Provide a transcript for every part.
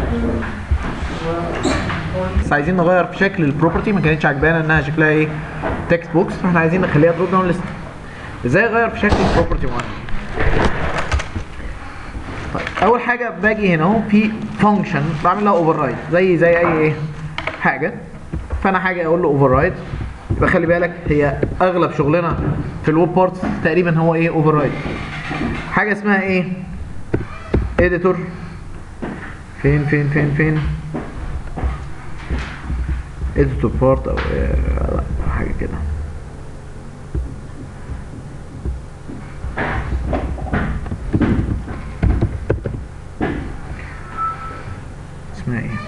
بس عايزين نغير في شكل البروبرتي ما كانتش عجبانا انها شكلها ايه تكست بوكس فاحنا عايزين نخليها دروب داون ليست ازاي اغير في شكل البروبرتي معين طيب اول حاجه باجي هنا اهو في فانكشن بعمل لها اوفر رايد زي زي اي ايه حاجه فانا حاجه اقول له اوفر رايد يبقى خلي بالك هي اغلب شغلنا في الويب بارت تقريبا هو ايه اوفر رايد حاجه اسمها ايه اديتور فين فين فين فين اديتور بارت او إيه لا حاجه كده اسمها ايه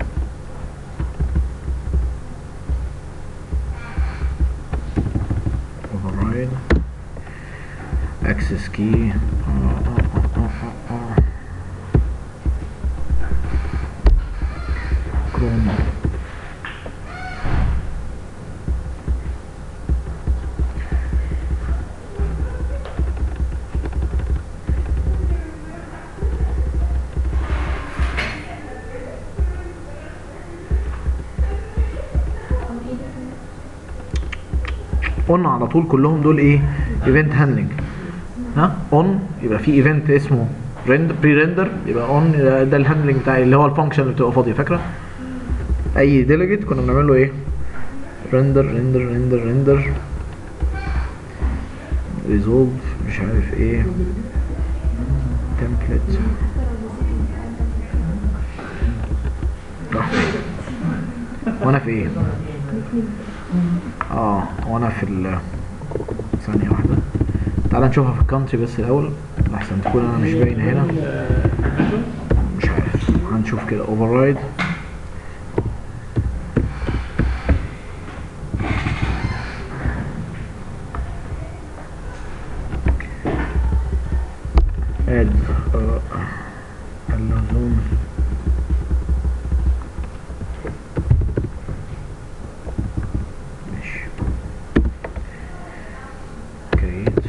override access key آه، آه، آه، آه، آه. chrome قلنا على طول كلهم دول ايه ايفنت هاندلنج ها اون يبقى في ايفنت اسمه ريند بري ريندر يبقى اون ده الهاندلنج بتاعي اللي هو الفانكشن اللي بتبقى فاضيه فاكره اي ديليجيت كنا بنعمل له ايه ريندر ريندر ريندر ريندر ريزولف مش عارف ايه تمبلت راح فين وانا في ايه اه وانا في ال ثانية واحدة تعال نشوفها في الكونتري بس الاول لحسن تكون انا مش باين هنا مش عارف هنشوف كده اوفر رايد اد اللزوم ماشي create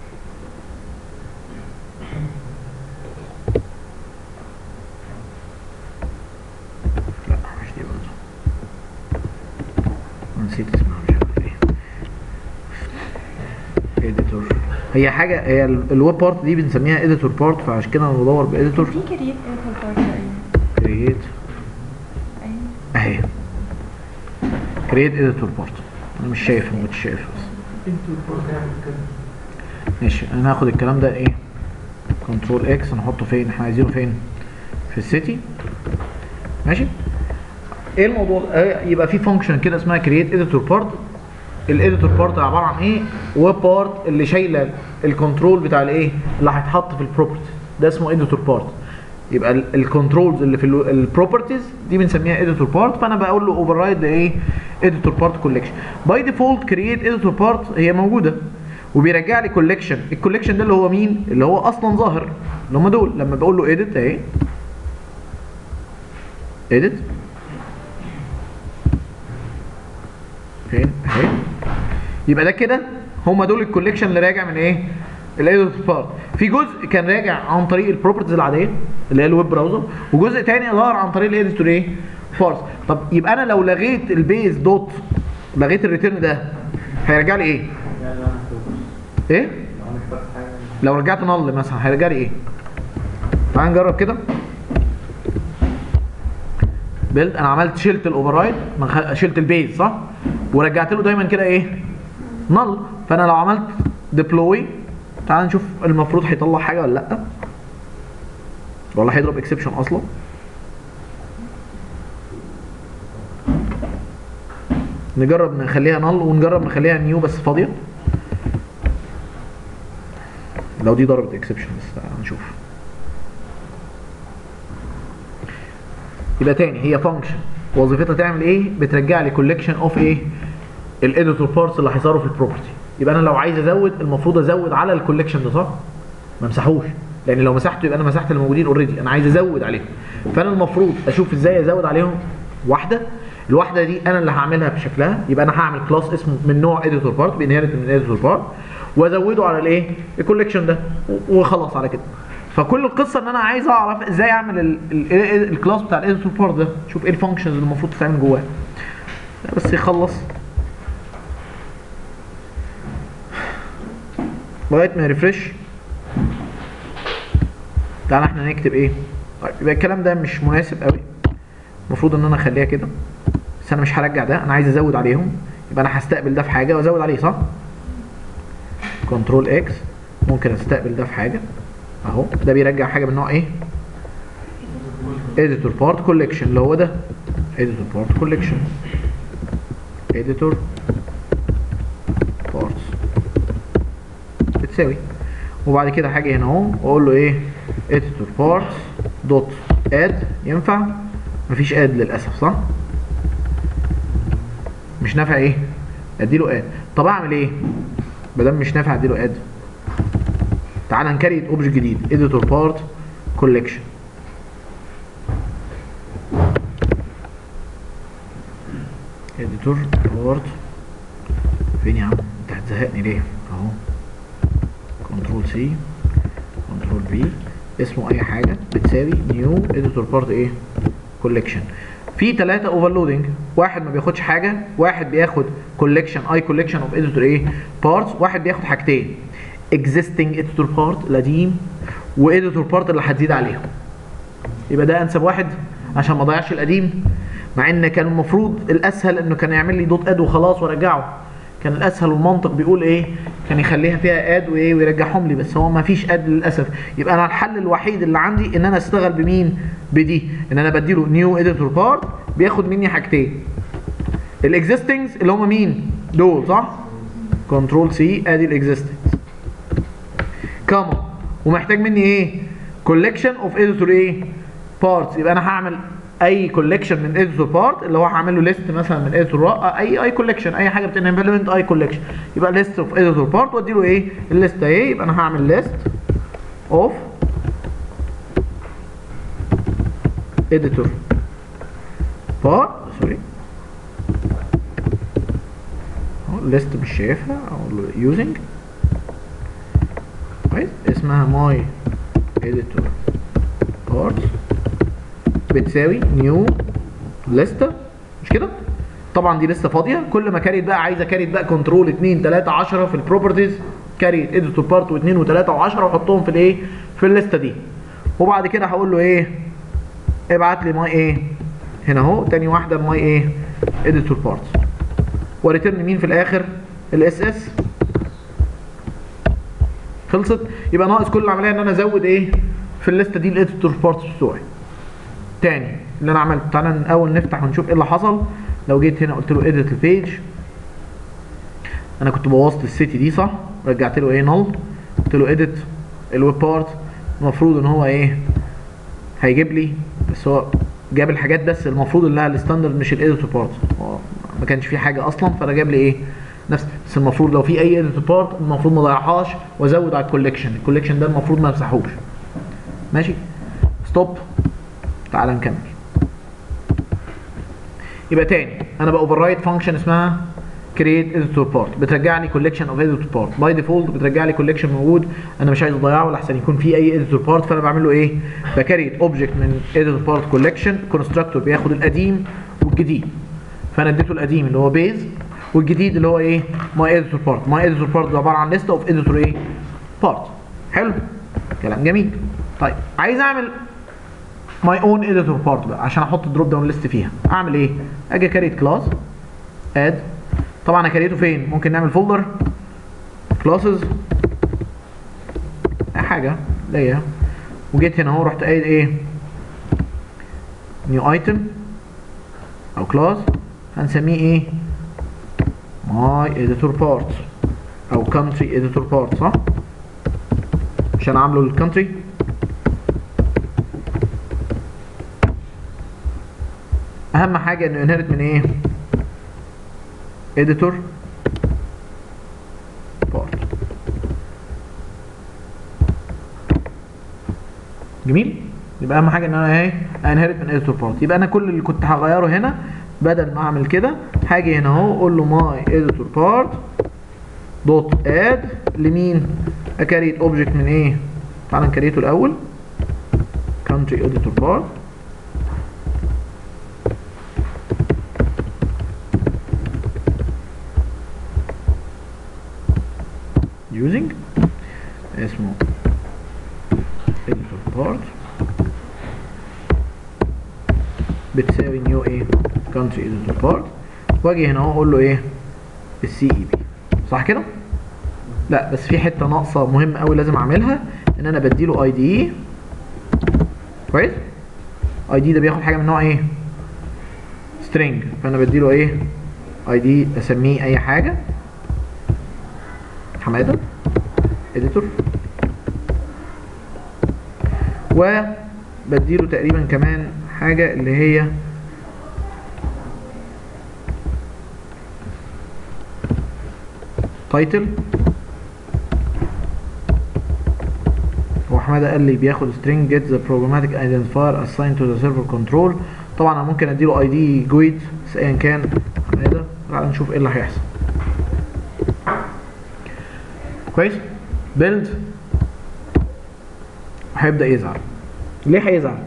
لا مش دي برضه نسيت اسمها مش عارف ايه editor هي حاجة هي ال- الويب بارت دي بنسميها editor بارت فعشان كده انا بدور بإديتور في كريت ايرفل بارت ايوه create اهي create editor بارت انا مش شايف ما كنتش شايف بس ماشي انا هاخد الكلام ده ايه كنترول اكس نحطه فين احنا عايزينه فين في السيتي ماشي ايه الموضوع آه، يبقى في فانكشن كده اسمها create editor part الاديتور بارت عباره عن ايه ويب بارت اللي شايله الكنترول بتاع الايه اللي هيتحط في البروبرتي ده اسمه اديتور بارت يبقى الكنترولز اللي في البروبرتيز دي بنسميها اديتور بارت فانا بقول له اوفر رايد لايه اديتور بارت كولكشن باي ديفولت كرييت اديتور بارت هي موجوده وبيرجع لي كولكشن الكولكشن ده اللي هو مين اللي هو اصلا ظاهر اللي هم دول لما بقول له اديت اهي اديت فين اهي يبقى ده كده هم دول الكوليكشن اللي راجع من ايه الايديتور بارت في جزء كان راجع عن طريق البروبرتيز العاديه اللي هي الويب براوزر وجزء تاني ظهر عن طريق الايديتور ايه بارت طب يبقى انا لو لغيت البيز دوت لغيت الريتيرن ده هيرجع لي ايه ايه لو رجعت نل مثلا هيرجع لي ايه تعال نجرب كده بيلد انا عملت شلت الاوفر رايد شلت البيز صح ورجعت له دايما كده ايه نل فانا لو عملت ديبلوي تعال نشوف المفروض هيطلع حاجه ولا لا ولا هيضرب اكسبشن اصلا نجرب نخليها نل ونجرب نخليها نيو بس فاضيه لو دي ضربت اكسبشن بس تعال نشوف يبقى تاني هي فانكشن وظيفتها تعمل ايه بترجع لي كولكشن اوف ايه الاديتور بارتس اللي هيظهروا في البروبرتي يبقى انا لو عايز ازود المفروض ازود على الكولكشن ده صح ما امسحوش لان لو مسحته يبقى انا مسحت اللي موجودين اوريدي انا عايز ازود عليهم فانا المفروض اشوف ازاي ازود عليهم واحده الواحده دي انا اللي هعملها بشكلها يبقى انا هعمل كلاس اسمه من نوع اديتور بارت بينهرت من اديتور بارت وازوده على الايه الكولكشن ده و- وخلاص على كده فكل القصه ان انا عايز اعرف ازاي اعمل ال- ال- ال- الكلاس بتاع الاديتور بارت ده شوف ايه الفانكشنز اللي المفروض تتعمل جواه بس يخلص لغايه ما يرفرش تعالى احنا نكتب ايه طيب يبقى الكلام ده مش مناسب قوي المفروض ان انا اخليها كده بس انا مش هرجع ده انا عايز ازود عليهم يبقى انا هستقبل ده في حاجه وازود عليه صح كنترول اكس ممكن استقبل ده في حاجه اهو ده بيرجع حاجه من نوع ايه editor part collection اللي هو ده editor part collection editor parts بتساوي وبعد كده حاجه هنا اهو واقول له ايه editor parts دوت add ينفع مفيش add للاسف صح مش نافع ايه اديله add طب اعمل ايه بدل مش نافع اديله add تعال نكريت اوبجكت جديد editor part collection editor part فين يا عم انت هتزهقني ليه اهو كنترول سي كنترول بي اسمه اي حاجه بتساوي نيو اديتور بارت ايه كولكشن في ثلاثة اوفرلودنج واحد ما بياخدش حاجة واحد بياخد كولكشن اي كولكشن اوف اديتور ايه بارتس واحد بياخد حاجتين existing اديتور بارت القديم واديتور بارت اللي هتزيد عليهم يبقى ده انسب واحد عشان ما اضيعش القديم مع ان كان المفروض الاسهل انه كان يعمل لي دوت اد وخلاص وارجعه كان الاسهل والمنطق بيقول ايه كان يخليها فيها اد وايه ويرجعهم لي بس هو ما فيش اد للاسف يبقى انا الحل الوحيد اللي عندي ان انا اشتغل بمين بدي ان انا بديله نيو اديتور بارت بياخد مني حاجتين الاكزيستنجز اللي هم مين دول صح كنترول سي ادي الاكزيستنجز كاما ومحتاج مني ايه كولكشن اوف اديتور ايه بارتس يبقى انا هعمل اي كولكشن من اديتور بارت اللي هو هعمل له ليست مثلا من اديتور اي اي كولكشن اي حاجه بتنفلمنت اي كولكشن يبقى ليست اوف اديتور بارت وادي له ايه الليست اهي يبقى انا هعمل ليست اوف اديتور بارت سوري ليست مش شايفها اقول له يوزنج كويس اسمها ماي اديتور بارت بتساوي نيو لسته مش كده طبعا دي لسه فاضيه كل ما كاريت بقى عايزه كاريت بقى كنترول 2 3 10 في البروبرتيز كاريت اديتور بارت و2 و3 و10 واحطهم في الايه في الليسته دي وبعد كده هقول له ايه ابعت لي ماي ايه هنا اهو تاني واحده ماي ايه اديتور بارت وريترن مين في الاخر الاس اس خلصت يبقى ناقص كل العمليه ان انا ازود ايه في الليسته دي الاديتور بارتس بتوعي تاني اللي انا عملته تعالى الاول نفتح ونشوف ايه اللي حصل لو جيت هنا قلت له edit البيج انا كنت بوظت السيتي دي صح رجعت له ايه نل قلت له edit الويب بارت المفروض ان هو ايه هيجيب لي بس هو جاب الحاجات بس المفروض انها الستاندرد مش الاديتور بارت هو ما كانش في حاجه اصلا فانا جاب لي ايه نفس بس المفروض لو في اي اديتور بارت المفروض ما اضيعهاش وازود على الكوليكشن الكوليكشن ده المفروض ما امسحوش ماشي ستوب تعال نكمل يبقى تاني انا باوفر رايت فانكشن اسمها create editor part بترجع لي collection of editor part باي ديفولت بترجع لي collection موجود انا مش عايز اضيعه لحسن يكون في اي editor part فانا بعمل له ايه بكريت اوبجكت من editor part collection constructor بياخد القديم والجديد فانا اديته القديم اللي هو بيز والجديد اللي هو ايه my editor part my editor part ده عباره عن list of editor ايه part حلو كلام جميل طيب عايز اعمل ماي اون اديتور بارت بقى عشان احط الدروب داون ليست فيها اعمل ايه اجي كريت كلاس اد طبعا اكريته فين ممكن نعمل فولدر كلاسز حاجه ليا وجيت هنا اهو رحت قايل ايه نيو ايتم او كلاس هنسميه ايه ماي اديتور بارت او كونتري اديتور بارت صح عشان عامله الكونتري اهم حاجه انه ينهرت من ايه editor part جميل يبقى اهم حاجه ان انا ايه انهرت من editor part يبقى انا كل اللي كنت هغيره هنا بدل ما اعمل كده هاجي هنا اهو اقول له ماي editor part دوت اد لمين اكريت اوبجكت من ايه تعال نكريته الاول country editor part using اسمه editor part بتساوي new ايه country editor part واجي هنا اهو اقول له ايه السي اي بي صح كده لا بس في حته ناقصه مهمه قوي لازم اعملها ان انا بديله اي دي كويس اي دي ده بياخد حاجه من نوع ايه string فانا بديله ايه اي دي اسميه اي حاجه حماده اديتور وبديله تقريبا كمان حاجه اللي هي تايتل وحماده قال لي بياخد string get the programmatic identifier assigned to the server control طبعا انا ممكن اديله اي دي جويد بس ايا كان حماده تعالى نشوف ايه اللي هيحصل كويس بيلد هيبدا يزعل ليه هيزعل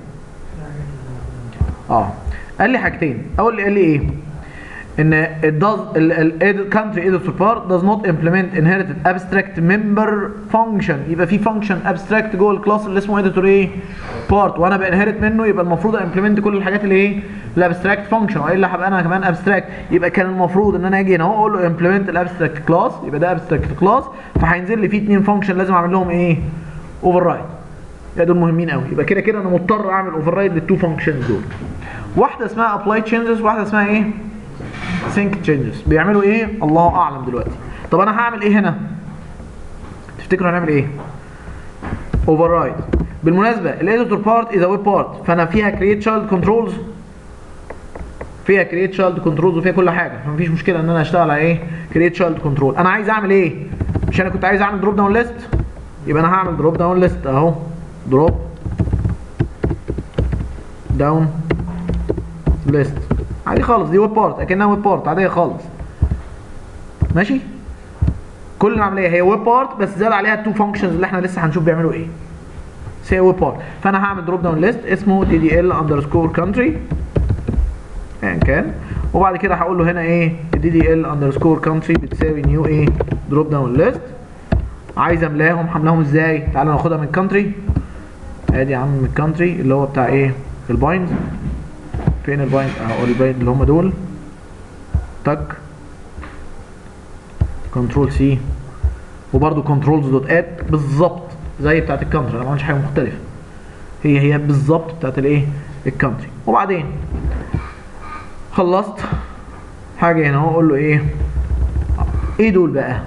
اه قال لي حاجتين اول قال لي ايه ان it does ال ال country editor part does not implement inherited abstract member function يبقى في function abstract جوه الكلاس اللي اسمه editor ايه part وانا بانهرت منه يبقى المفروض امبلمنت كل الحاجات اللي ايه الابستراكت فانكشن والا هبقى انا كمان ابستراكت يبقى كان المفروض ان انا اجي هنا اهو اقول له امبلمنت الابستراكت كلاس يبقى ده ابستراكت كلاس فهينزل لي فيه اثنين فانكشن لازم اعمل لهم ايه اوفر رايد يبقى دول مهمين قوي يبقى كده كده انا مضطر اعمل اوفر رايد للتو فانكشنز دول واحده اسمها ابلاي تشينجز واحده اسمها ايه سينك تشينجز بيعملوا ايه الله اعلم دلوقتي طب انا هعمل ايه هنا تفتكروا هنعمل ايه اوفر رايد بالمناسبه الاديتور بارت از ويب بارت فانا فيها كرييت تشايلد كنترولز فيها كرييت تشايلد كنترولز وفيها كل حاجه فمفيش مشكله ان انا اشتغل على ايه كرييت تشايلد كنترول انا عايز اعمل ايه مش انا كنت عايز اعمل دروب داون ليست يبقى انا هعمل دروب داون ليست اهو دروب داون ليست عادي خالص دي ويب بارت اكنها ويب بارت عاديه خالص ماشي كل العمليه هي ويب بارت بس زاد عليها التو فانكشنز اللي احنا لسه هنشوف بيعملوا ايه سي ويب بارت فانا هعمل دروب داون ليست اسمه دي دي ال اندرسكور كانتري ايا كان وبعد كده هقول له هنا ايه دي دي ال اندرسكور كانتري بتساوي نيو ايه دروب داون ليست عايز املاهم هملاهم ازاي تعالوا ناخدها من كانتري ادي يا عم من الكانتري اللي هو بتاع ايه البايند فين البايند اهو البايند اللي هم دول تك كنترول سي وبرده كنترولز دوت اد بالظبط زي بتاعت الكانتري انا ما عملتش حاجه مختلفه هي هي بالظبط بتاعت الايه الكانتري وبعدين خلصت حاجه هنا اهو اقول له ايه ايه دول بقى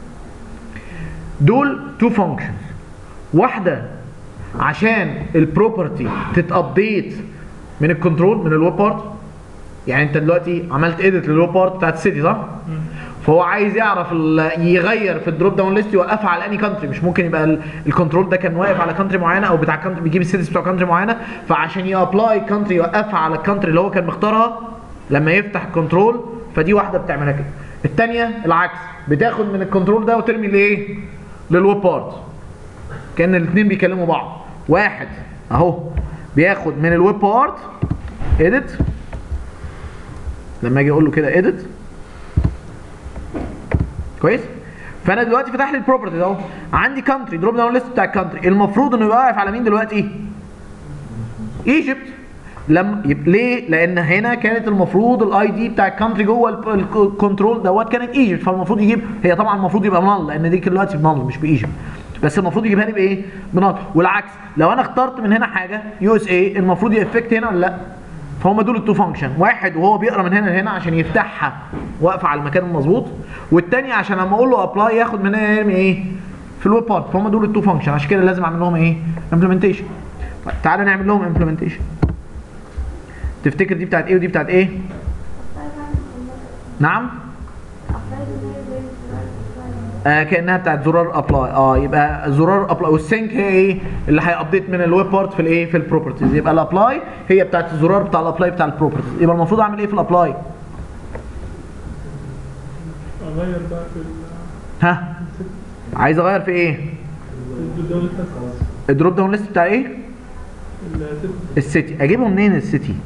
دول تو فانكشنز واحده عشان البروبرتي تتابديت من الكنترول من الويب بارت يعني انت دلوقتي عملت اديت للويب بارت بتاعت السيتي صح؟ فهو عايز يعرف يغير في الدروب داون ليست يوقفها على اني كانتري مش ممكن يبقى الكنترول ده كان واقف على كانتري معينه او بتاع كانتري بيجيب السيتيز بتوع كانتري معينه فعشان يابلاي كانتري يوقفها على الكانتري اللي هو كان مختارها لما يفتح الكنترول فدي واحده بتعملها كده الثانيه العكس بتاخد من الكنترول ده وترمي لايه؟ للويب بارت كان الاثنين بيكلموا بعض واحد اهو بياخد من الويب بارت اديت لما اجي اقول له كده اديت كويس فانا دلوقتي فتح لي البروبرتي اهو عندي كانتري دروب داون ليست بتاع الكانتري المفروض انه يبقى واقف على مين دلوقتي ايجيبت لما يب... ليه؟ لان هنا كانت المفروض الاي دي بتاع الكانتري جوه الكنترول دوت كانت ايجيبت فالمفروض يجيب هي طبعا المفروض يبقى نال لان دي دلوقتي بنال مش بايجيبت بس المفروض يجيبها لي بايه؟ بنال والعكس لو انا اخترت من هنا حاجه يو اس اي المفروض يافكت هنا ولا لا؟ فهم دول التو فانكشن واحد وهو بيقرا من هنا لهنا عشان يفتحها واقفه على المكان المظبوط والتاني عشان لما اقول له ابلاي ياخد من هنا يرمي ايه؟ في الويب بارت فهم دول التو فانكشن عشان كده لازم اعمل لهم ايه؟ امبلمنتيشن تعالى نعمل لهم امبلمنتيشن تفتكر دي بتاعت ايه ودي بتاعت ايه؟ نعم؟ آه كانها بتاعت زرار ابلاي اه يبقى زرار ابلاي والسync هي ايه اللي هيابديت من الويب بارت في الايه في البروبرتيز يبقى الابلاي هي بتاعت الزرار بتاع الابلاي بتاع البروبرتيز يبقى المفروض اعمل ايه في الابلاي اغير بقى في ها عايز اغير في ايه الدول الدروب داون ليست بتاع ايه الست السيتي اجيبه منين السيتي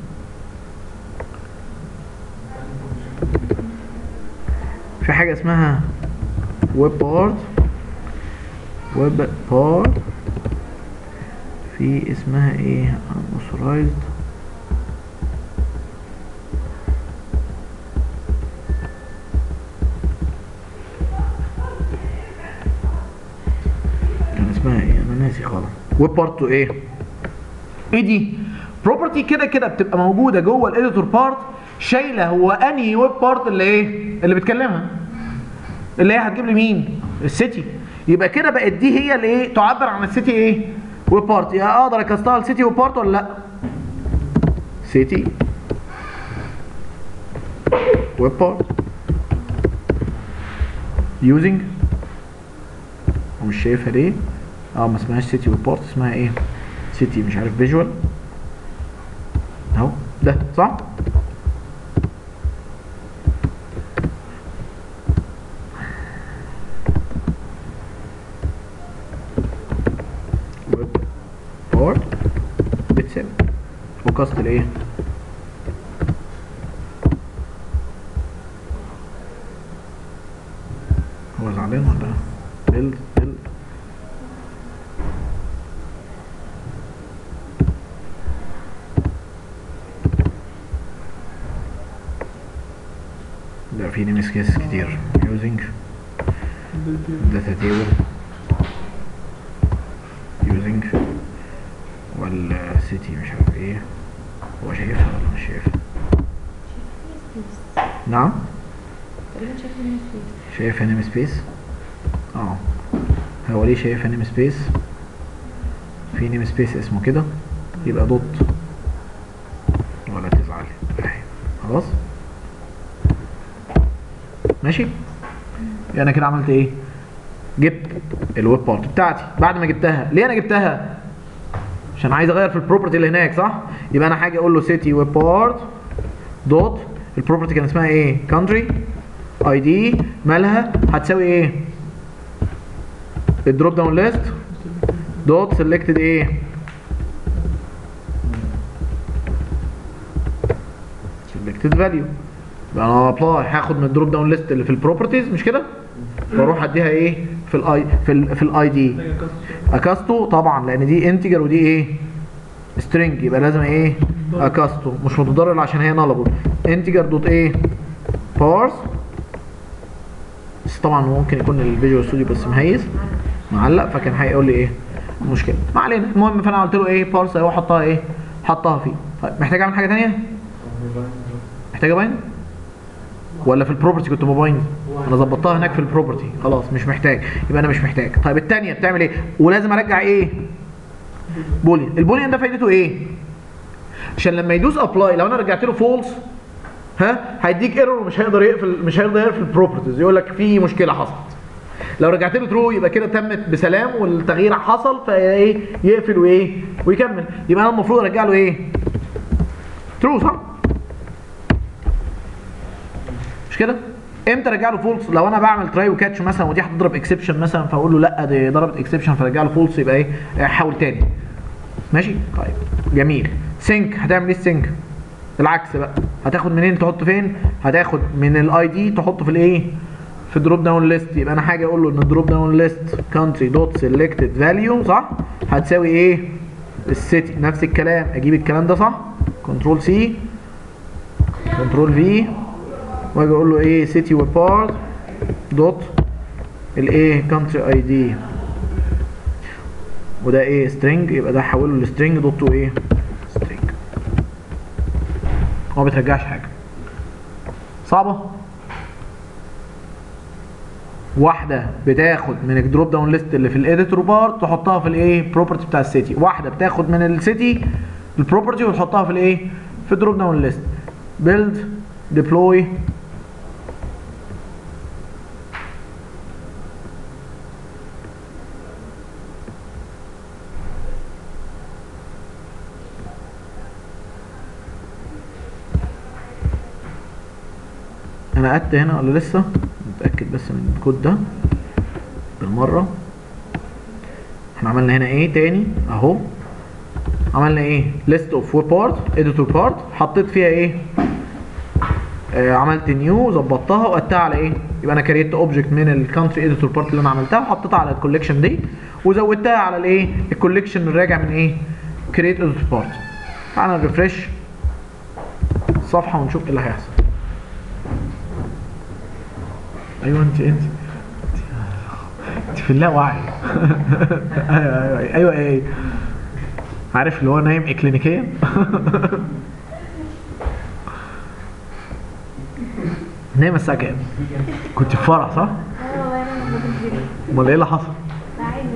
في حاجه اسمها ويب بارت ويب بارت في اسمها ايه unauthorized كان اسمها ايه انا ناسي خالص ويب بارت ايه ايه دي بروبرتي كده كده بتبقى موجوده جوه الاديتور بارت شايله هو انهي ويب بارت اللي ايه اللي بتكلمها اللي هي هتجيب لي مين السيتي يبقى كده بقت دي هي اللي ايه تعبر عن السيتي ايه ويب بارت يا اقدر اكستها السيتي ويب بارت ولا لا سيتي ويب بارت يوزنج ومش شايفها ليه اه ما اسمهاش سيتي ويب بارت اسمها ايه سيتي مش عارف فيجوال اهو ده صح ويب بارت بتساوي وكاست الايه هو زعلان ولا بيلد بيلد ده في نيمس كيس كتير using data table using ولا city مش عارف ايه هو شايفها ولا مش شايفها نعم تقريبا شايفه ان في شايفها نيم سبيس اه هو ليه شايفها نيم سبيس في نيم سبيس اسمه كده يبقى دوت ولا تزعل اهي خلاص ماشي يبقى انا كده عملت ايه جبت الويب بارت بتاعتي بعد ما جبتها ليه انا جبتها عشان عايز اغير في البروبرتي اللي هناك صح يبقى انا حاجه اقول له سيتي ويب بارت دوت البروبرتي كان اسمها ايه كانتري اي دي مالها هتساوي ايه الدروب داون ليست دوت سيلكتد ايه سيلكتد فاليو يبقى انا ابلاي هاخد من الدروب داون ليست اللي في البروبرتيز مش كده واروح اديها ايه في الاي في ال في الاي دي حاجه كاست اكاستو طبعا لان دي انتجر ودي ايه سترينج يبقى لازم ايه اكاستو مش متضرر عشان هي نالبل انتجر دوت ايه بارس بس طبعا ممكن يكون الفيجوال ستوديو بس مهيس معلق فكان هيقول لي ايه مشكله ما علينا المهم فانا قلت له ايه بارس اهو حطها ايه حطها فيه طيب محتاج اعمل حاجه ثانيه محتاج اباين ولا في البروبرتي كنت بباين انا ظبطتها هناك في البروبرتي خلاص مش محتاج يبقى انا مش محتاج طيب الثانيه بتعمل ايه ولازم ارجع ايه بوليان البوليان ده فايدته ايه عشان لما يدوس ابلاي لو انا رجعت له فولس ها هيديك ايرور ومش هيقدر يقفل مش هيقدر يقفل البروبرتيز يقول لك في مشكله حصلت لو رجعت له ترو يبقى كده تمت بسلام والتغيير حصل فايه يقفل وايه ويكمل يبقى انا المفروض ارجع له ايه ترو صح مش كده امتى ارجع له فولس لو انا بعمل تراي وكاتش مثلا ودي هتضرب اكسبشن مثلا فاقول له لا دي ضربت اكسبشن فرجع له فولس يبقى ايه آه، حاول تاني ماشي طيب جميل سينك هتعمل ايه السينك العكس بقى هتاخد منين تحط فين هتاخد من الاي دي تحطه في الايه في دروب داون ليست يبقى انا حاجه اقول له ان الدروب داون ليست كونتري دوت سيلكتد فاليو صح هتساوي ايه السيتي نفس الكلام اجيب الكلام ده صح كنترول سي كنترول في واجي اقول له ايه سيتي وبارت دوت الايه كونتري اي دي وده ايه سترينج يبقى ده هحوله لسترينج دوت تو ايه سترينج هو ما بترجعش حاجه صعبه واحده بتاخد من الدروب داون ليست اللي في الاديتور بار تحطها في الايه بروبرتي بتاع السيتي واحده بتاخد من السيتي البروبرتي وتحطها في الايه في الدروب داون ليست بيلد ديبلوي انا قعدت هنا ولا لسه متاكد بس من الكود ده بالمره احنا عملنا هنا ايه تاني اهو عملنا ايه list of four part editor part حطيت فيها ايه آه عملت نيو ظبطتها وقدتها على ايه يبقى انا كريت اوبجكت من الكونتري اديتور بارت اللي انا عملتها وحطيتها على الكوليكشن دي وزودتها على الايه الكوليكشن الراجع من ايه كريت اديتور بارت تعالى نريفرش الصفحه ونشوف ايه اللي هيحصل ايوه انت انت انت في اللاوعي ايوه ايوه ايوه ايه عارف اللي هو نايم اكلينيكيا نايم الساعه كام كنت في فرح صح اه والله انا ما كنتش بجري امال ايه اللي حصل عادي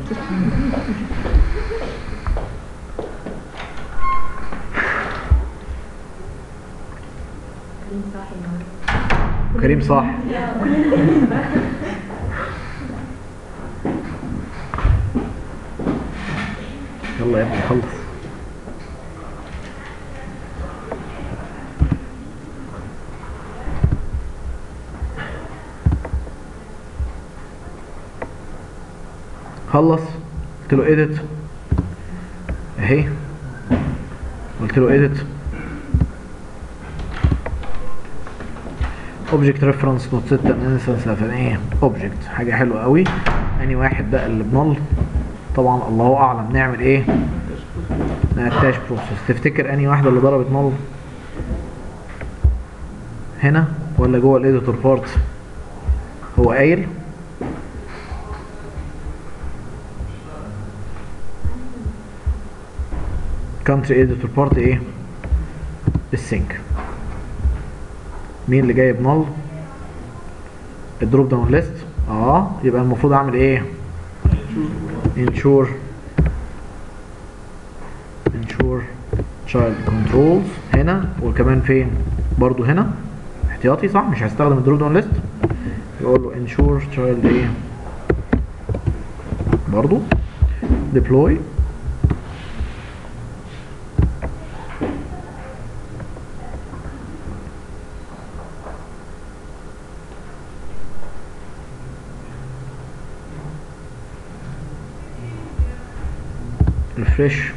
كريم صاحي النهارده كريم صح يلا يا ابني خلص خلص قلت له edit اهي قلت له edit اوبجكت ريفرنس نوت 6 انستنس ايه اوبجكت حاجه حلوه قوي اني واحد ده اللي بنل طبعا الله اعلم نعمل ايه ناتاش بروسيس تفتكر اني واحده اللي ضربت نل هنا ولا جوه الاديتور بارت هو قايل كونتري اديتور بارت ايه السync مين اللي جايب نل الدروب داون ليست اه يبقى المفروض اعمل ايه ensure ensure child controls هنا وكمان فين برضو هنا احتياطي صح مش هستخدم الدروب داون ليست يقول له ensure child ايه برضو deploy refresh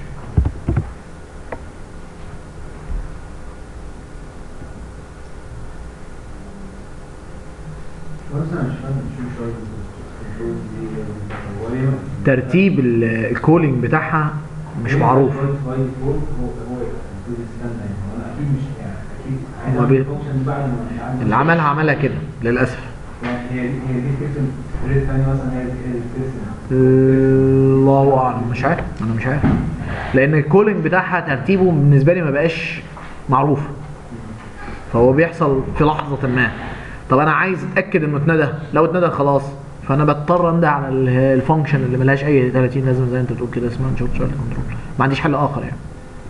مثلا مش فاهم شو شويه الكنترول دي هو ليه ترتيب ال- الكولينج بتاعها مش معروف هو هو المفروض يستنى يعني هو انا اكيد مش يعني اكيد عايز هو اعمل بي- فانكشن بعد ما مش عامل اللي عملها عملها كده للاسف يعني هي دي هي دي ترسم ريت ثاني مثلا هي دي هي دي ترسم الله اعلم مش عارف انا مش عارف لان الكولينج بتاعها ترتيبه بالنسبه لي ما بقاش معروف فهو بيحصل في لحظه ما طب انا عايز اتاكد انه اتندى لو اتندى خلاص فانا بضطر انده على ال- الفانكشن اللي ملهاش اي 30 لازمه زي انت بتقول كده اسمها شورت شارت كنترول ما عنديش حل اخر يعني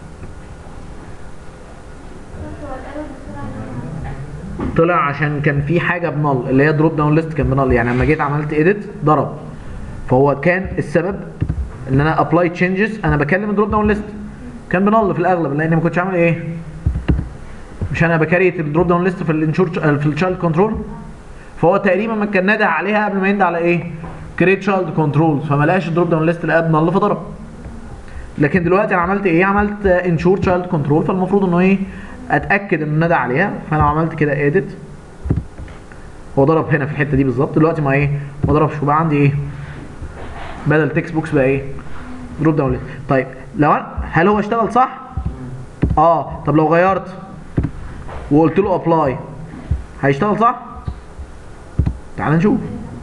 طلع عشان كان في حاجه بنل اللي هي دروب داون ليست كان بنل يعني لما جيت عملت اديت ضرب فهو كان السبب ان انا ابلاي تشينجز انا بكلم الدروب داون ليست كان بنل في الاغلب لان ما كنتش عامل ايه مش انا بكريت الدروب داون ليست في الانشور في التشايلد كنترول فهو تقريبا ما كان نادى عليها قبل ما يندى على ايه كريت تشايلد كنترول فما لقاش الدروب داون ليست لقى بنل فضرب لكن دلوقتي انا عملت ايه عملت انشور تشايلد كنترول فالمفروض انه ايه اتاكد انه نادى عليها فانا عملت كده اديت هو ضرب هنا في الحته دي بالظبط دلوقتي ما ايه ما ضربش وبقى عندي ايه بدل تكست بوكس بقى ايه دروب داون ليست طيب لو أنا هل هو اشتغل صح اه طب لو غيرت وقلت له ابلاي هيشتغل صح تعال نشوف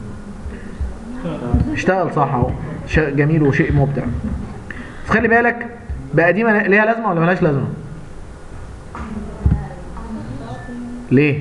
اشتغل صح اهو شيء جميل وشيء مبدع بس خلي بالك بقى دي مل- ليها لازمه ولا ملهاش لازمه ليه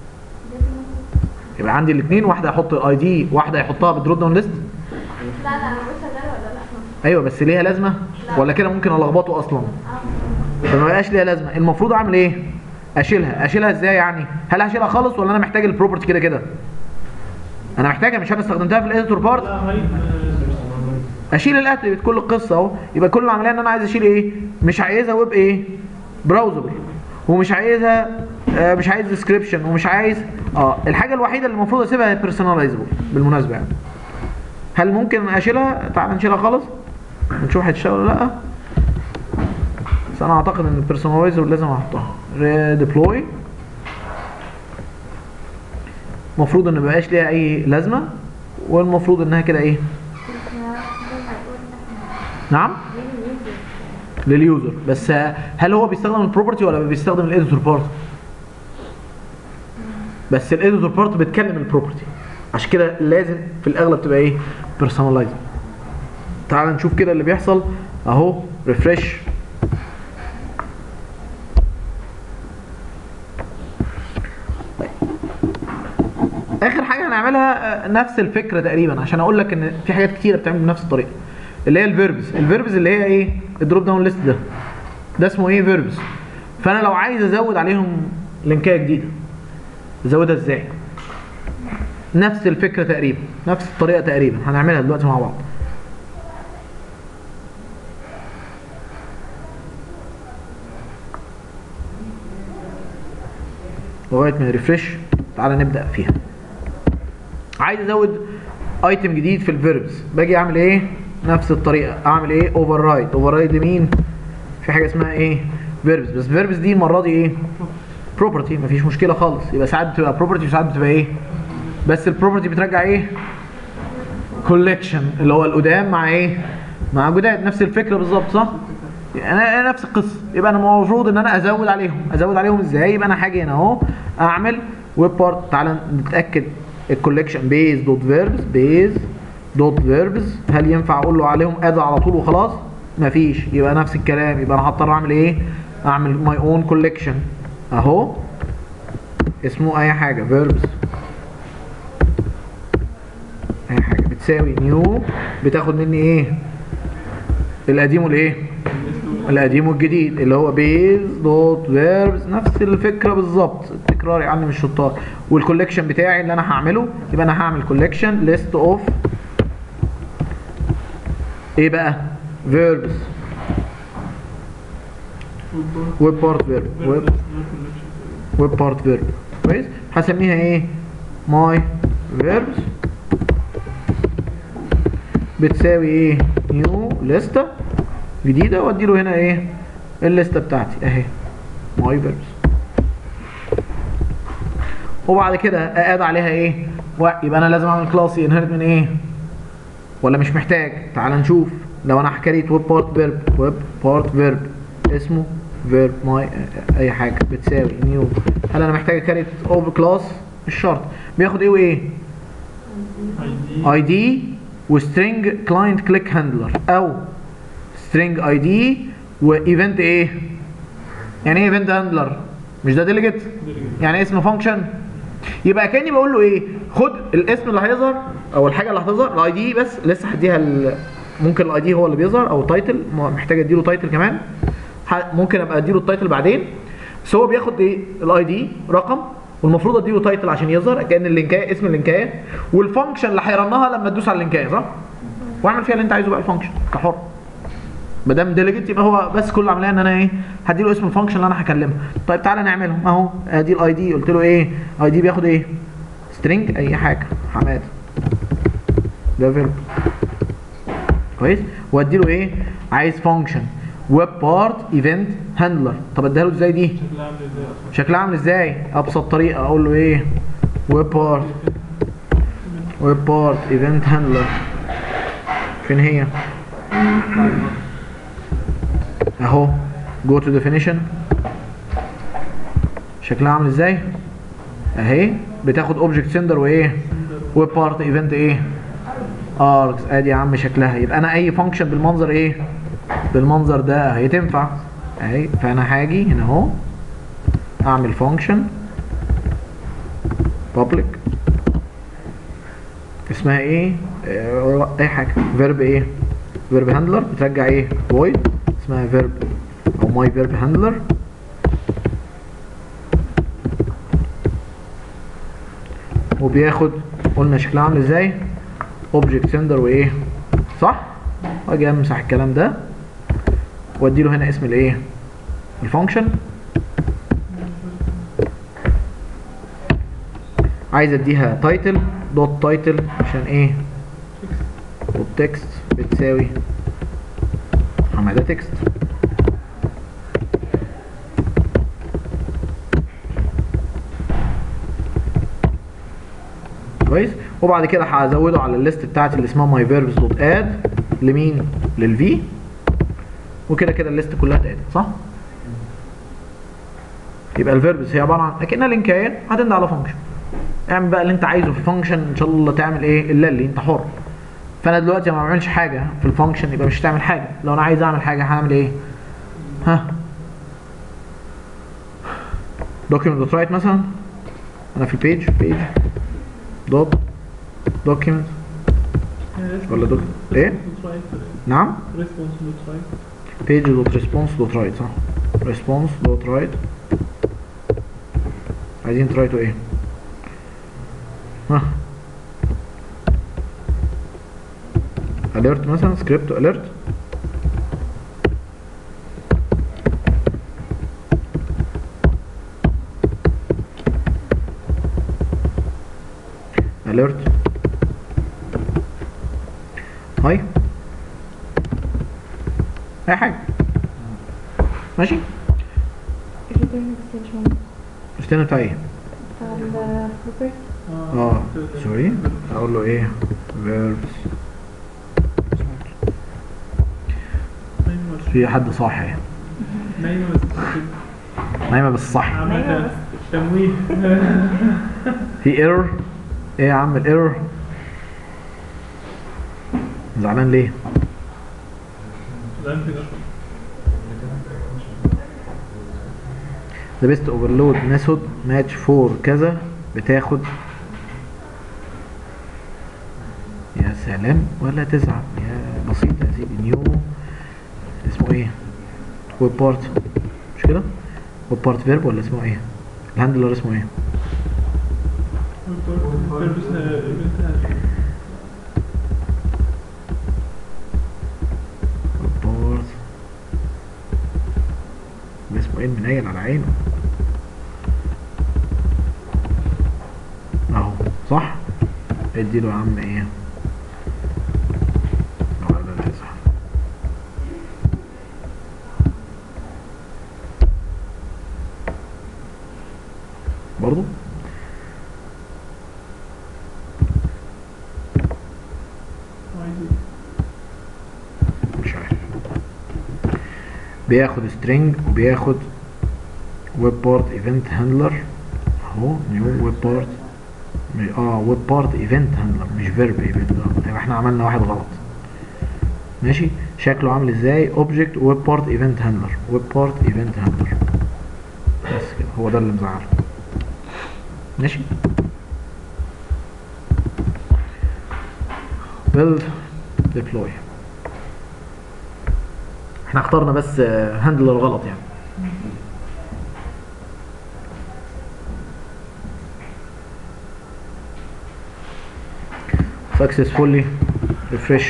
يبقى عندي الاثنين واحده احط الاي دي واحده يحطها بالدروب داون ليست لا لا انا مش شغاله ولا لا ايوه بس ليها لازمه ولا كده ممكن الخبطه اصلا فما بقاش ليها لازمه المفروض اعمل ايه اشيلها اشيلها ازاي يعني هل هشيلها خالص ولا انا محتاج البروبرتي كده كده انا محتاجها مش انا استخدمتها في الاديتور بارت لا هاي اشيل الاتريبيوت كل القصه اهو يبقى كل العمليه ان انا عايز اشيل ايه مش عايزها ويب ايه براوزبل ومش عايزها آه مش عايز ديسكريبشن ومش عايز اه الحاجه الوحيده اللي المفروض اسيبها هي بيرسوناليزبل بالمناسبه يعني هل ممكن اشيلها تعال نشيلها خالص ونشوف هتشتغل ولا لا بس انا اعتقد ان البيرسوناليزر لازم احطها ديبلوي المفروض ان مبقاش ليها اي لازمه والمفروض انها كده ايه نعم لليوزر بس آه، هل هو بيستخدم البروبرتي ولا بيستخدم الاديتور بارت بس الاديتور بارت بتكلم البروبرتي عشان كده لازم في الاغلب تبقى ايه بيرسوناليزد تعال نشوف كده اللي بيحصل اهو ريفرش اخر حاجه هنعملها آه، نفس الفكره تقريبا عشان اقول لك ان في حاجات كتيره بتعمل بنفس الطريقه اللي هي الفيربز الفيربز اللي هي ايه الدروب داون ليست ده ده اسمه ايه فيربز فانا لو عايز ازود عليهم لينكايه جديده ازودها ازاي نفس الفكره تقريبا نفس الطريقه تقريبا هنعملها دلوقتي مع بعض لغايه ما ريفرش تعالى نبدا فيها عايز ازود ايتم جديد في الفيربز باجي اعمل ايه نفس الطريقه اعمل ايه اوفر رايد اوفر رايد لمين في حاجه اسمها ايه فيربز بس فيربز دي المره دي ايه بروبرتي مفيش مشكله خالص يبقى ساعات بتبقى بروبرتي وساعات بتبقى ايه بس البروبرتي بترجع ايه كولكشن اللي هو القدام مع ايه مع جداد نفس الفكره بالظبط صح انا أنا نفس القصه يبقى انا المفروض ان انا ازود عليهم ازود عليهم ازاي يبقى انا هاجي هنا اهو اعمل ويب بارت تعالى نتاكد الكولكشن بيز دوت فيربز بيز دوت فيربز هل ينفع اقول له عليهم اد على طول وخلاص مفيش يبقى نفس الكلام يبقى انا هضطر اعمل ايه اعمل ماي اون كولكشن اهو اسمه اي حاجه فيربز اي حاجه بتساوي نيو بتاخد مني ايه القديم والايه القديم والجديد اللي هو بيز دوت فيربز نفس الفكره بالظبط التكرار يعلم الشطار والكولكشن بتاعي اللي انا هعمله يبقى انا هعمل كولكشن ليست اوف ايه بقى فيربز ويب بارت فيرب ويب ويب بارت فيرب كويس هسميها ايه ماي فيربز بتساوي ايه نيو ليسته جديده وادي له هنا ايه الليسته بتاعتي اهي ماي فيربز وبعد كده اقاد عليها ايه و- يبقى انا لازم اعمل كلاس ينهرت من ايه ولا مش محتاج تعال نشوف لو انا حكريت ويب بارت فيرب ويب بارت فيرب اسمه فيرب ماي اي حاجه بتساوي نيو هل انا محتاج كاريت اوفر كلاس مش شرط بياخد ايه وايه اي دي وسترينج كلاينت كليك هاندلر او سترينج اي دي وايفنت ايه يعني ايه ايفنت هاندلر مش ده ديليجيت يعني اسم فانكشن يبقى كاني بقول له ايه خد الاسم اللي هيظهر او الحاجه اللي هتظهر الاي دي بس لسه هديها ال- ممكن الاي دي هو اللي بيظهر او تايتل محتاج اديله تايتل كمان ح- ممكن ابقى اديله التايتل بعدين بس هو بياخد ايه الاي دي رقم والمفروض اديله تايتل عشان يظهر كان اللينكايه اسم اللينكايه والفانكشن اللي هيرنها لما تدوس على اللينكايه صح واعمل فيها اللي انت عايزه بقى الفانكشن انت حر ما دام ديليجيت يبقى هو بس كل العمليه ان انا ايه هديله اسم الفانكشن اللي انا هكلمها طيب تعالى نعملهم اهو ادي الاي دي قلت له ايه اي دي بياخد ايه سترينج اي حاجه حماد ده فيرب كويس وادي له ايه عايز فانكشن ويب بارت ايفنت هاندلر طب اديها له ازاي دي شكلها عامل ازاي اصلا شكلها عامل ازاي ابسط طريقه اقول له ايه ويب بارت ويب بارت ايفنت هاندلر فين هي اهو جو تو ديفينيشن شكلها عامل ازاي اهي بتاخد اوبجكت سندر وايه ويب بارت ايفنت ايه اركس ادي يا عم شكلها يبقى انا اي فانكشن بالمنظر ايه بالمنظر ده اهي تنفع اهي فانا هاجي هنا اهو اعمل فانكشن public اسمها ايه آه، اي حاجه فيرب ايه فيرب هاندلر بترجع ايه void اسمها فيرب او ماي فيرب هاندلر وبياخد قلنا شكلها عامل ازاي اوبجكت سندر وايه صح واجي امسح الكلام ده وادي له هنا اسم الايه الفانكشن عايز اديها تايتل دوت تايتل عشان ايه دوت تكست بتساوي حماده تكست كويس وبعد كده هزوده على الليست بتاعتي اللي اسمها ماي فيربس دوت اد لمين للفي وكده كده الليست كلها اتقادت صح يبقى الفيربس هي عباره عن اكنها لينكايه هتند على فانكشن اعمل بقى اللي انت عايزه في الفانكشن ان شاء الله تعمل ايه الا اللي انت حر فانا دلوقتي ما بعملش حاجه في الفانكشن يبقى مش هتعمل حاجه لو انا عايز اعمل حاجه هعمل ايه ها document دوت رايت مثلا انا في البيج بيج دوت document ولا دوك ايه نعم ريسبونس دوت رايت page دوت response دوت رايت صح response دوت رايت عايزين ترايتوا ايه ها alert مثلا script alert alert هاي اي حاجه ماشي الريتيرن بس مش مهم الستاند بتاع ايه بتاع البروبرتي اه سوري اقول له ايه verbs في حد صاحي نايمة بس نايمه بس صح عامة تمويه في ايرور ايه يا عم الايرور زعلان ليه لا انت نشط the best overload method match for كذا بتاخد يا سلام ولا تزعل يا بسيطة يا سيدي نيو اسمه ايه ويب بارت مش كده ويب بارت فيرب ولا اسمه ايه الهاندلر اسمه ايه ويب بارت ده اسمه ايه المنيل على عينه اهو صح اديله يا عم ايه لو على ده صح برضو مش عارف بياخد string وبياخد ويب بارت ايفنت هاندلر اهو نيو ويب بارت اه ويب بارت ايفنت هاندلر مش فيرب ايفنت يبقى احنا عملنا واحد غلط ماشي شكله عامل ازاي اوبجكت ويب بارت ايفنت هاندلر ويب بارت ايفنت هاندلر بس كده هو ده اللي مزعله ماشي build deploy احنا اخترنا بس هاندلر غلط يعني successfully refresh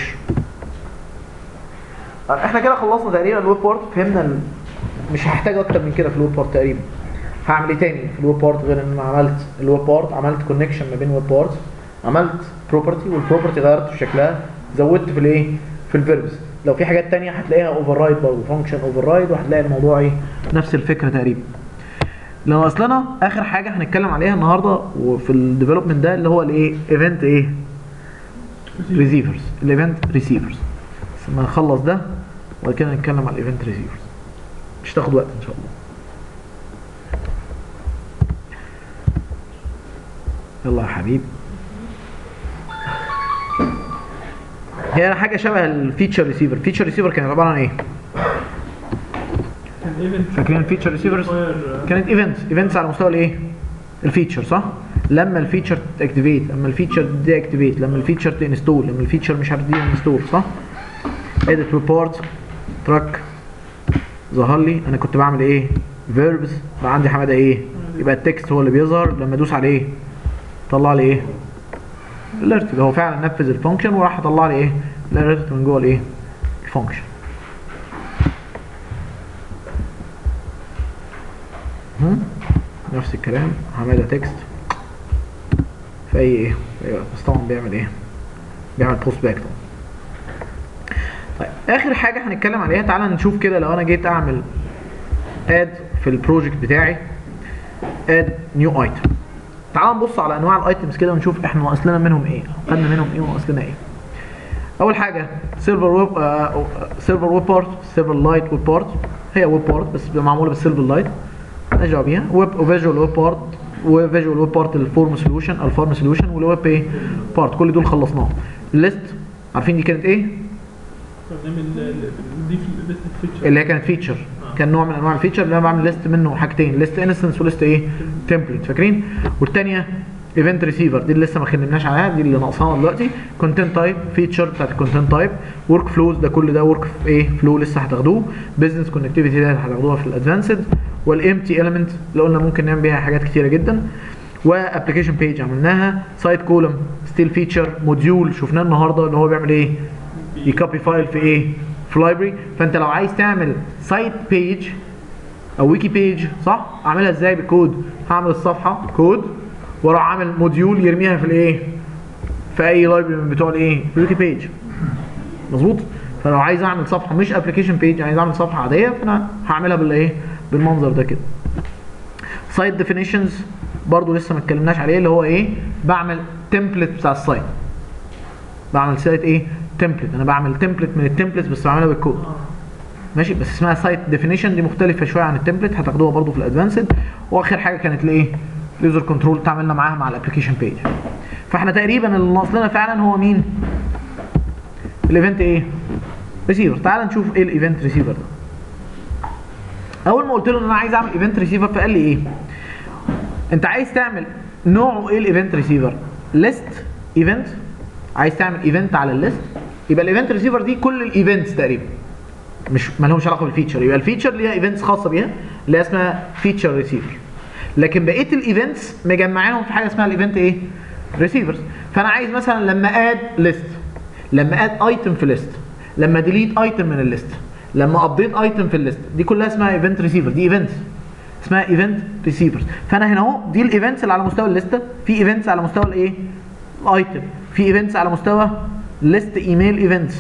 احنا كده خلصنا تقريبا الويب بورت فهمنا ال... مش هحتاج اكتر من كده في الويب بورت تقريبا هعمل ايه تاني في الويب بورت غير ان انا عملت الويب بورت عملت كونكشن ما بين ويب بورت عملت بروبرتي والبروبرتي غيرت في شكلها زودت في الايه في الفيربس لو في حاجات تانية هتلاقيها اوفر رايد برضه فانكشن اوفر رايد وهتلاقي الموضوع ايه نفس الفكره تقريبا لو وصلنا اخر حاجه هنتكلم عليها النهارده وفي الديفلوبمنت ده اللي هو الايه ايفنت ايه ريسيفرز الايفنت ريسيفرز بس لما نخلص ده وبعد كده نتكلم على الايفنت ريسيفرز مش تاخد وقت ان شاء الله يلا يا حبيبي هي حاجه شبه الفيتشر ريسيفر الفيتشر ريسيفر كانت عباره عن ايه كان ايفنت فاكرين الفيتشر ريسيفرز كانت ايفنتس ايفنتس على مستوى الايه الفيتشر صح لما الفيتشر تاكتيفيت لما الفيتشر دي اكتيفيت لما الفيتشر تنستول لما الفيتشر مش عارف دي انستول صح اديت ريبورت تراك ظهر لي انا كنت بعمل ايه فيربس بقى عندي حماده ايه يبقى التكست هو اللي بيظهر لما ادوس على ايه طلع لي ايه الالرت اللي هو فعلا نفذ الفانكشن وراح طلع لي ايه الالرت من جوه الايه الفانكشن هم؟ نفس الكلام حماده تكست في اي ايه في أي وقت. بس طبعا بيعمل ايه بيعمل بوست باك طبعا طيب اخر حاجه هنتكلم عليها تعالى نشوف كده لو انا جيت اعمل اد في البروجكت بتاعي اد نيو ايتم تعال نبص على انواع الايتمز كده ونشوف احنا ناقص لنا منهم ايه خدنا منهم ايه وناقص لنا ايه اول حاجه سيرفر ويب سيرفر ويب بارت سيرفر لايت ويب بارت هي ويب بارت بس بتبقى معموله بالسيلفر لايت مالناش دعوه بيها ويب وفيجوال ويب بارت وفيجوال ويب بارت الفورم سوليوشن الفورم سوليوشن والويب ايه بارت كل دول خلصناهم الليست عارفين دي كانت ايه بنعمل نضيف ليست فيتشر اللي هي كانت فيتشر كان نوع من انواع الفيتشر اللي انا بعمل ليست منه حاجتين ليست انستنس وليست ايه تمبلت فاكرين والثانيه ايفنت ريسيفر دي اللي لسه ما اتكلمناش عليها دي اللي ناقصانا دلوقتي كونتنت تايب فيتشر بتاعت الكونتنت تايب ورك فلوز ده كل ده ورك ايه فلو لسه هتاخدوه بزنس كونكتيفيتي ده هتاخدوها في الادفانسد والامتي اليمنت اللي قلنا ممكن نعمل بيها حاجات كتيره جدا وابلكيشن بيج عملناها سايت كولم ستيل فيتشر موديول شفناه النهارده اللي هو بيعمل ايه يكوبي فايل في ايه في لايبرري فانت لو عايز تعمل سايت بيج او ويكي بيج صح اعملها ازاي بالكود هعمل الصفحه كود واروح عامل موديول يرميها في الايه في اي لايبرري من بتوع الايه الويكي بيج مظبوط فلو عايز اعمل صفحه مش ابلكيشن بيج عايز اعمل صفحه عاديه فانا هعملها بالايه بالمنظر ده كده سايت ديفينيشنز برضو لسه ما اتكلمناش عليه اللي هو ايه بعمل تمبلت بتاع السايت بعمل سايت ايه تمبلت انا بعمل تمبلت من التمبلت بس بعملها بالكود ماشي بس اسمها سايت ديفينيشن دي مختلفه شويه عن التمبلت هتاخدوها برضو في الادفانسد واخر حاجه كانت الايه اليوزر كنترول تعملنا معاها مع الابلكيشن بيج فاحنا تقريبا اللي ناقص لنا فعلا هو مين الايفنت ايه ريسيفر تعال نشوف ايه الايفنت ريسيفر ده اول ما قلت له ان انا عايز اعمل ايفنت ريسيفر فقال لي ايه انت عايز تعمل نوعه ايه الايفنت ريسيفر ليست ايفنت عايز تعمل ايفنت على الليست يبقى الايفنت ريسيفر دي كل الايفنتس تقريبا مش ما لهمش علاقه بالفيتشر يبقى الفيتشر ليها ايفنتس خاصه بيها اللي هي اسمها فيتشر ريسيفر لكن بقيه الايفنتس مجمعينهم في حاجه اسمها الايفنت ايه ريسيفرز فانا عايز مثلا لما اد ليست لما اد ايتم في ليست لما ديليت ايتم من الليست لما ابديت ايتم في الليست دي كلها اسمها ايفنت ريسيفر دي ايفنتس اسمها ايفنت ريسيفرز فانا هنا اهو دي الايفنتس اللي على مستوى الليسته في ايفنتس على مستوى الايه الايتم في ايفنتس على مستوى ليست ايميل ايفنتس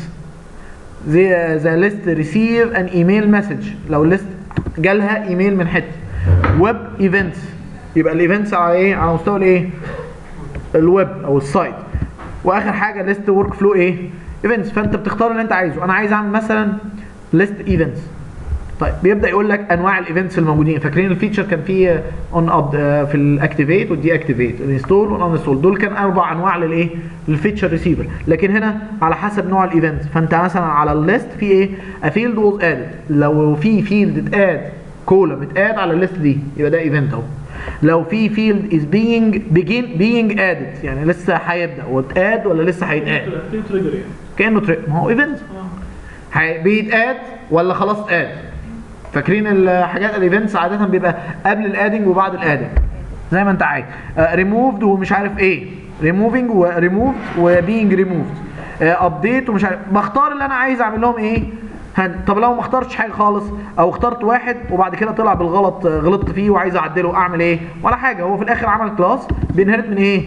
زي ذا ليست ريسيف ان ايميل مسج لو الليست جالها ايميل من حته ويب ايفنتس يبقى الايفنتس على ايه على مستوى الايه الويب او السايت واخر حاجه ليست ورك فلو ايه ايفنتس فانت بتختار اللي انت عايزه انا عايز اعمل مثلا ليست ايفنتس طيب بيبدا يقول لك انواع الايفنتس الموجودين فاكرين الفيتشر كان فيه اون اب في الاكتيفيت والدي اكتيفيت الانستول والانستول دول كان اربع انواع للايه للفيتشر ريسيفر لكن هنا على حسب نوع الايفنت فانت مثلا على الليست في ايه افيلد ووز ادد لو في فيلد اتاد كولم اتاد على الليست دي يبقى ده ايفنت اهو لو في فيلد از بينج بيجين بينج ادد يعني لسه هيبدا واتاد ولا لسه هيتاد في تريجر يعني كانه تري ما هو ايفنت اه هي- بيتاد ولا خلاص اد فاكرين الحاجات الايفنتس عاده بيبقى قبل الادنج وبعد الادنج زي ما انت عايز ريموفد ومش عارف ايه ريموفينج وريموفد وبينج ريموفد ابديت ومش عارف بختار اللي انا عايز اعمل لهم ايه هن- طب لو ما اخترتش حاجه خالص او اخترت واحد وبعد كده طلع بالغلط آه، غلطت فيه وعايز اعدله اعمل ايه ولا حاجه هو في الاخر عمل كلاس بينهرت من ايه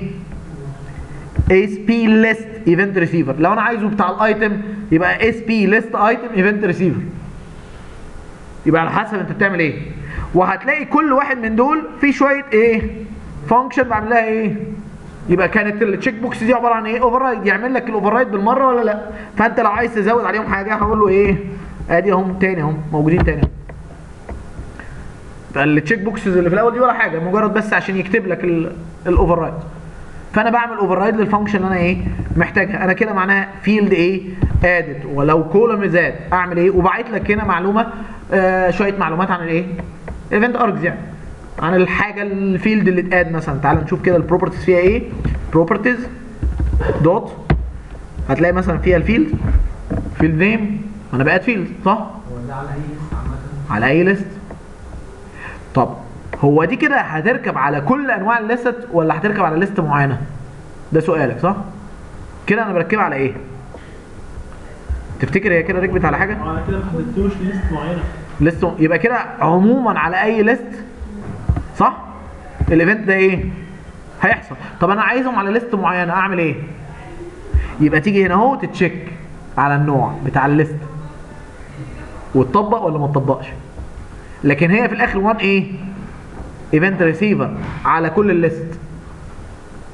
اس بي ليست ايفنت ريسيفر لو انا عايزه بتاع الايتم يبقى اس بي ليست ايتم ايفنت ريسيفر يبقى على حسب انت بتعمل ايه وهتلاقي كل واحد من دول فيه شويه ايه فانكشن بعمل لها ايه يبقى كانت التشيك بوكس دي عباره عن ايه اوفر رايد يعمل لك الاوفر رايد بالمره ولا لا فانت لو عايز تزود عليهم حاجه هقول له ايه ادي اهم تاني اهم موجودين تاني اهم فالتشيك بوكسز اللي في الاول دي ولا حاجه مجرد بس عشان يكتب لك الاوفر رايد فانا بعمل اوفر رايد للفانكشن اللي انا ايه محتاجها انا كده معناها فيلد ايه ادد ولو كولوم زاد اعمل ايه وبعت لك هنا معلومه آه شويه معلومات عن الايه ايفنت ارجز يعني عن الحاجه الفيلد اللي اتاد مثلا تعال نشوف كده البروبرتيز فيها ايه بروبرتيز دوت هتلاقي مثلا فيها الفيلد فيلد نيم انا بقيت فيلد صح هو ده على اي ليست عامه على اي ليست طب هو دي كده هتركب على كل انواع الليست ولا هتركب على ليست معينه ده سؤالك صح كده انا بركبها على ايه تفتكر هي كده ركبت على حاجه على كده ما حددتوش ليست معينه ليست يبقى كده عموما على اي ليست صح الايفنت ده ايه هيحصل طب انا عايزهم على ليست معينه اعمل ايه يبقى تيجي هنا اهو تتشيك على النوع بتاع الليست وتطبق ولا ما تطبقش لكن هي في الاخر وان ايه ايفنت ريسيفر على كل الليست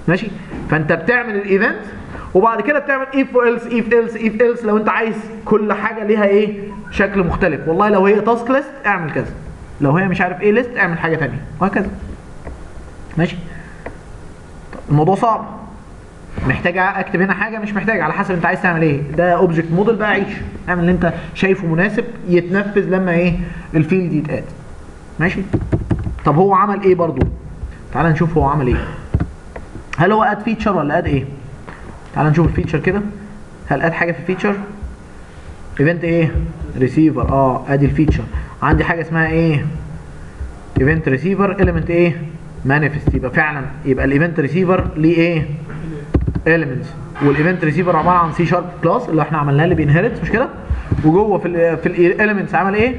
ماشي فانت بتعمل الايفنت وبعد كده بتعمل اف ايلس اف ايلس اف ايلس لو انت عايز كل حاجه ليها ايه شكل مختلف والله لو هي تاسك ليست اعمل كذا لو هي مش عارف ايه ليست اعمل حاجه ثانيه وهكذا ماشي طب الموضوع صعب محتاج اكتب هنا حاجه مش محتاج على حسب انت عايز تعمل ايه ده اوبجكت موديل بقى عيش اعمل اللي انت شايفه مناسب يتنفذ لما ايه الفيلد يتقاد ماشي طب هو عمل ايه برضو تعال نشوف هو عمل ايه هل هو اد فيتشر ولا اد ايه تعال نشوف الفيتشر كده هل اد حاجه في الفيتشر ايفنت ايه ريسيفر اه ادي الفيتشر عندي حاجه اسمها ايه ايفنت ريسيفر اليمنت ايه مانيفست يبقى فعلا يبقى الايفنت ريسيفر ليه ايه elements والايفنت ريسيفر عباره عن سي شارب كلاس اللي احنا عملناه اللي بينهرت مش كده وجوه في ال في الاليمنتس عمل ايه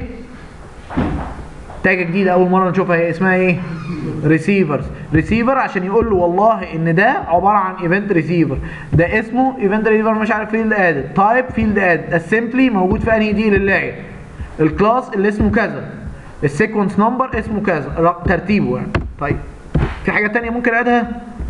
تاجه جديده اول مره نشوفها هي اسمها ايه ريسيفرز ريسيفر عشان يقول له والله ان ده عباره عن ايفنت ريسيفر ده اسمه ايفنت ريسيفر مش عارف فيلد اد تايب فيلد اد السيمبلي موجود في انهي دي للاعب الكلاس اللي اسمه كذا السيكونس نمبر اسمه كذا ر- ترتيبه يعني طيب في حاجه تانية ممكن ادها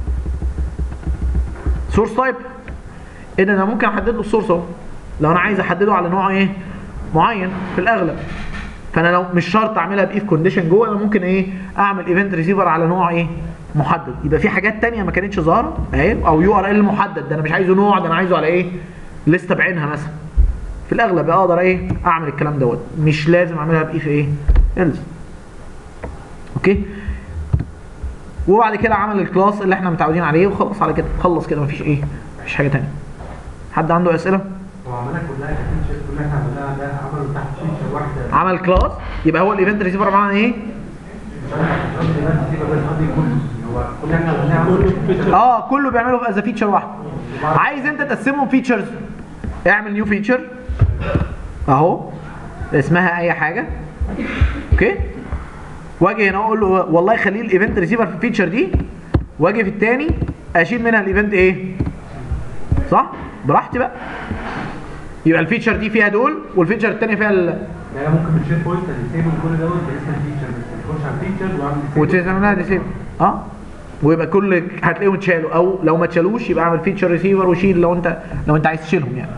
سورس تايب ايه ده انا ممكن احدد له السورس اهو لو انا عايز احدده على نوع ايه معين في الاغلب فانا لو مش شرط اعملها باف كونديشن جوه انا ممكن ايه اعمل ايفنت ريسيفر على نوع ايه محدد يبقى في حاجات تانية ما كانتش ظاهره اهي او يو ار ال محدد ده انا مش عايزه نوع ده انا عايزه على ايه لسته بعينها مثلا في الاغلب اقدر ايه اعمل الكلام دوت مش لازم اعملها باف ايه الز اوكي وبعد كده عمل الكلاس اللي احنا متعودين عليه وخلص على كده خلص كده مفيش ايه مفيش حاجه تانية حد عنده اسئله هو عملها كلها كفيتشر كلها احنا عملناها ده عملوا تحت فيتشر واحده عمل كلاس يبقى هو الايفنت ريسيفر عباره عن ايه مش عارف قصدي بس دي بس قصدي كله هو كل احنا عملناها كله عملوا فيتشر اه كله بيعمله في از فيتشر واحد عايز انت تقسمهم فيتشرز اعمل نيو فيتشر اهو اسمها اي حاجه اوكي واجي هنا اقول له والله خليه الايفنت ريسيفر في الفيتشر دي واجي في الثاني اشيل منها الايفنت ايه صح براحتي بقى يبقى الفيتشر دي فيها دول والفيتشر الثانيه فيها ال... يعني أنا ممكن بالشير بوينت ديسيبل كل دوت باسم الفيتشر بس تخش على الفيتشر واعمل وتسميها ديسيب اه ويبقى كل هتلاقيهم اتشالوا او لو ما اتشالوش يبقى اعمل فيتشر ريسيفر وشيل لو انت لو انت عايز تشيلهم يعني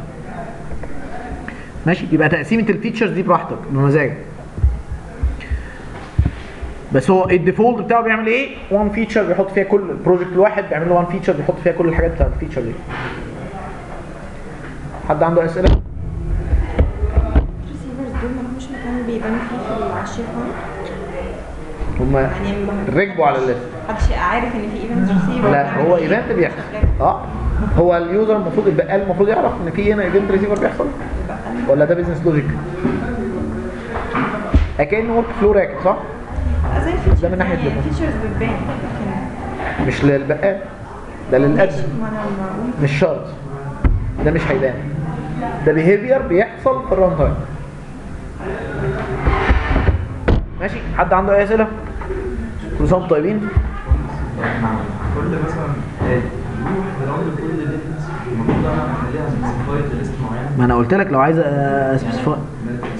ماشي يبقى تقسيمه الفيتشرز دي براحتك بمزاجك بس هو الديفولت بتاعه بيعمل ايه؟ وان فيتشر بيحط فيها كل البروجكت الواحد بيعمل له وان فيتشر بيحط فيها كل الحاجات بتاعت الفيتشر دي. حد عنده اسئله؟ الريسيفرز دول ملهمش مكان بيبان فيه في العشير هم يعني ما- ركبوا على الليست محدش عارف ان في ايفنت ريسيفر لا هو ايفنت بيحصل اه هو اليوزر المفروض البقال المفروض يعرف ان في هنا ايفنت ريسيفر بيحصل ولا ده بيزنس لوجيك اكنه ورك فلو راكب صح زي الفيتشرز ده من ناحية يعني البقال. الفيتشرز بتبان لكن مش للبقال ده للادمن ماشي ما انا بقول مش شرط ده مش هيبان ده بيهيفير بيحصل في الران تايم ماشي حد عنده اي اسئله كل سنه وانتم طيبين كل مثلا نروح نراوند كل الليستس المفروض انا اخليها سبيسيفايد ليست معينه ما انا قلت لك لو عايز اسبيسيفاي يعني